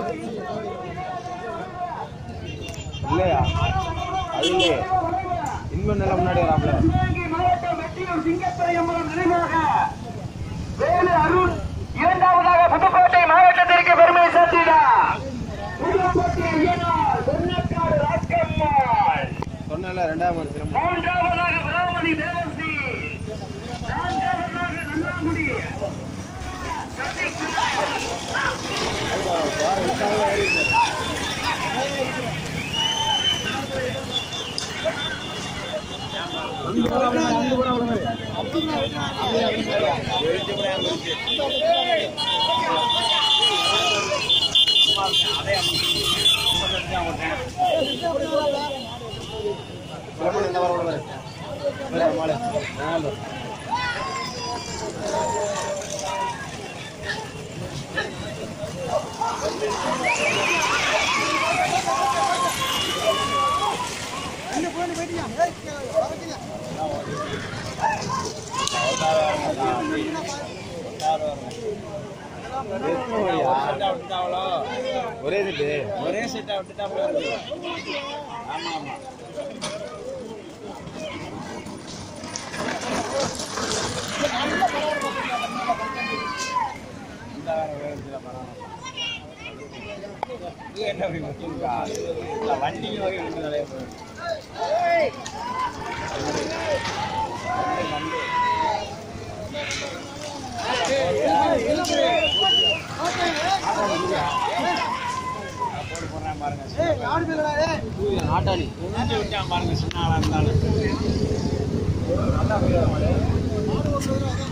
இல்லையா அது இல்லையே இன்னும் நல்லா முன்னாடி வராப்ல சிவகங்கை மாவட்டம் வெட்டியூர் சிங்கத்துறை அம்மன் நினைவாக வேலு அருண் இரண்டாவதாக புதுக்கோட்டை மாவட்டத்திற்கு பெருமை சேர்த்திட புதுக்கோட்டை ஐயனார் பொன்னக்காடு ராஜ்கம்மாள் சொன்னல ரெண்டாவது மணி சிலம்பு மூன்றாவதாக பிராமணி தேவஸ்ரீ நான்காவதாக நன்னாங்குடி சிலம்பு இந்த வர வர வர மாலை நாலு ஒரே செட்டு ஒரே செட்டா விட்டுட்டாப்ல ஆமா ஆமா இந்த வேற வேகத்துல பரவாயில்ல. இது என்ன அப்படி மட்டும்க்கா? இல்ல, வண்டிக்கு வகை வந்து நிறைய போகுது. வந்து. போடு போடுறேன் பாருங்க நாட்டாளி உறிஞ்சி விட்டான் பாருங்க சின்ன ஆளா இருந்தாலும் நல்லா போயிடுற மாடு